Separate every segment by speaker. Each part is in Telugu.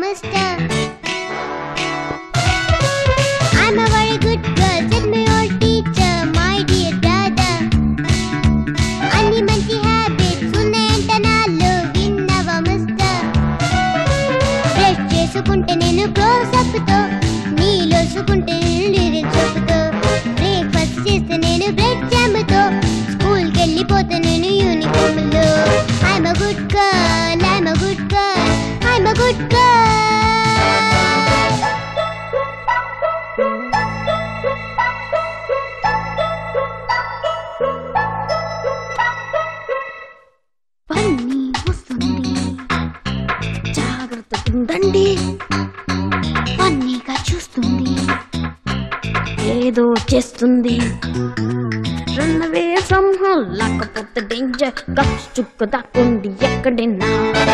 Speaker 1: mister. I'm a very good girl, said my old teacher, my dear brother. అన్ని మంచి హ్యాబిట్స్ ఉన్నాయంట నాలో విన్నవా మిస్టర్ బ్రష్ చేసుకుంటే నేను క్లోజ్ అప్ తో నీలోసుకుంటే నేను లిరిక్స్ చెప్పుతో బ్రేక్ఫాస్ట్ చేస్తే నేను బ్రెడ్ జామ్ తో స్కూల్ కి వెళ్ళిపోతే నేను యూనిఫామ్ లో I'm a good girl I'm a good girl I'm a good girl
Speaker 2: పన్నీ వస్తుంది జాగ్రత్తగా ఉండండి పన్నీగా చూస్తుంది ఏదో చేస్తుంది రన్నవే సంహం లేకపోతే డేంజర్ గప్స్ చుక్క దాక్కుండి ఎక్కడైనా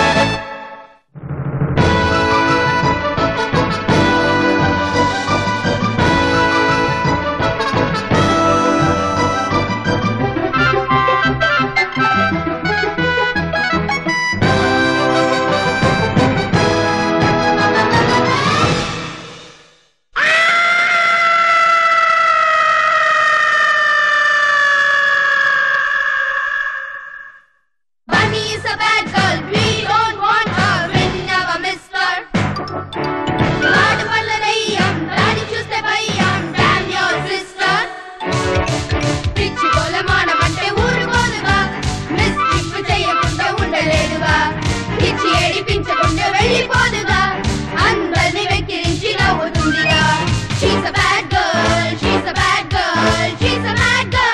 Speaker 3: Bunny is a bad girl. We don't want her. Vinnava, mister. ఆడవాళ్ళ దయ్యం. దాన్ని చూస్తే భయం. Damn your sister. పిచ్చి కొలమానం అంటే ఊరుకోదుగా. Mischief చేయకుండా ఉండలేదుగా. పిచ్చి ఏడిపించకుండా వెళ్ళిపోదుగా. అందరిని వెక్కిరించి నవ్వుతుందిగా. She's a bad girl. She's a bad girl. She's a bad girl.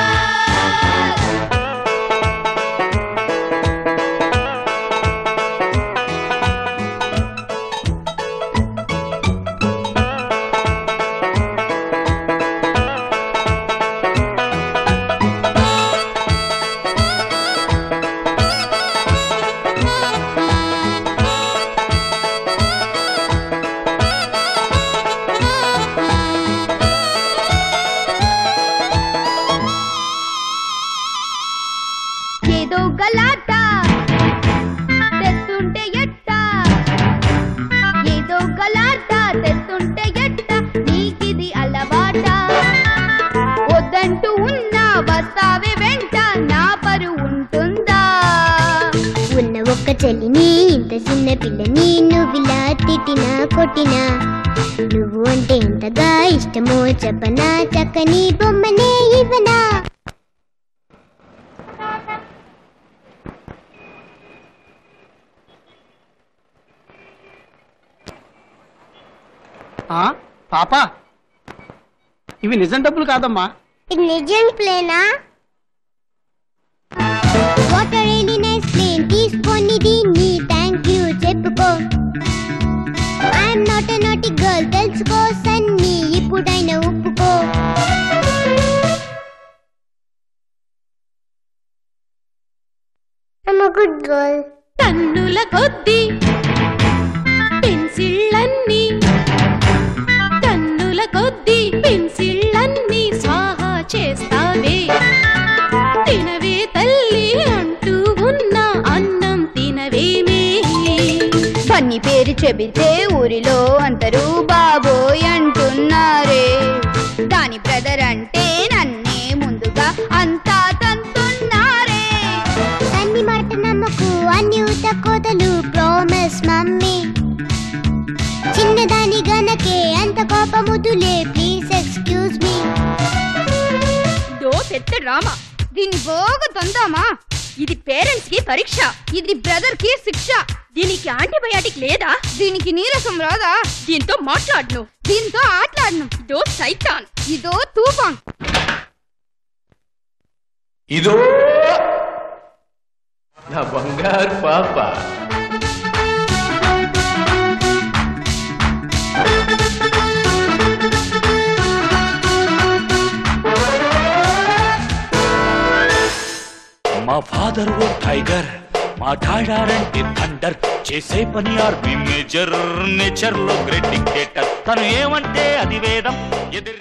Speaker 3: ఏదో గలాట తెస్తుంటే ఎట్ట ఏదో గలాట తెస్తుంటే ఎట్ట నీకిది అలవాట వద్దంటూ ఉన్నా వస్తావే వెంట నా పరు ఉంటుందా
Speaker 1: ఉన్న ఒక్క చెల్లిని ఇంత చిన్న పిల్లని నువ్విలా తిట్టినా కొట్టినా నువ్వు అంటే ఎంతగా ఇష్టమో చెప్పనా చక్కని బొమ్మనే ఇవ్వనా
Speaker 4: ఆ పాపా ఇవి నిజం డబ్బులు కాదమ్మా
Speaker 1: ఇది నిజం ప్లేనా వాట్ రియలీ నైస్ ప్లేన్ తీసుకొని దీన్ని థ్యాంక్ యూ చెప్పుకో I'm not a naughty girl తెలుసుకో సన్ని ఇప్పుడైనా ఒప్పుకో I'm a good girl.
Speaker 2: టన్నుల కొద్ది పెన్సిళ్ళన్నీ టన్నుల కొద్ది పెన్సిళ్ళన్నీ స్వాహా చేస్తావే తినవే తల్లి అంటూ ఉన్న అన్నం తినవేమే
Speaker 3: బన్నీ పేరు చెబితే ఊరిలో అందరూ బాబోయ్ అంటున్నారే దాని బ్రదర్ అంటే నన్నే ముందుగా అంతా తంతున్నారే
Speaker 1: అన్ని మాట నమ్మకు అన్ని ఉత కోతలు ప్రామిస్ మమ్మీ చిన్నదాని గనకే అంత కోపముదులే ప్లీజ్ ఎక్స్క్యూజ్ మీ
Speaker 3: దో పెద్ద డ్రామా దీన్ని బాగా తందామా ఇది పేరెంట్స్ కి పరీక్ష ఇది బ్రదర్ కి శిక్ష దీనికి యాంటీబయాటిక్ లేదా దీనికి నీరసం రాదా దీంతో మాట్లాడను దీంతో ఆటలాడను ఇదో సైతాన్ ఇదో తూఫాన్
Speaker 5: ఇదో నా బంగారు పాప మా ఫాదర్ ఓ టైగర్ మాట్లాడారంటే థండర్ చేసే పని ఆర్మీ మేజర్ నేచర్ లో గ్రేట్ డిక్టేటర్ తను ఏమంటే అది వేదం ఎదిరి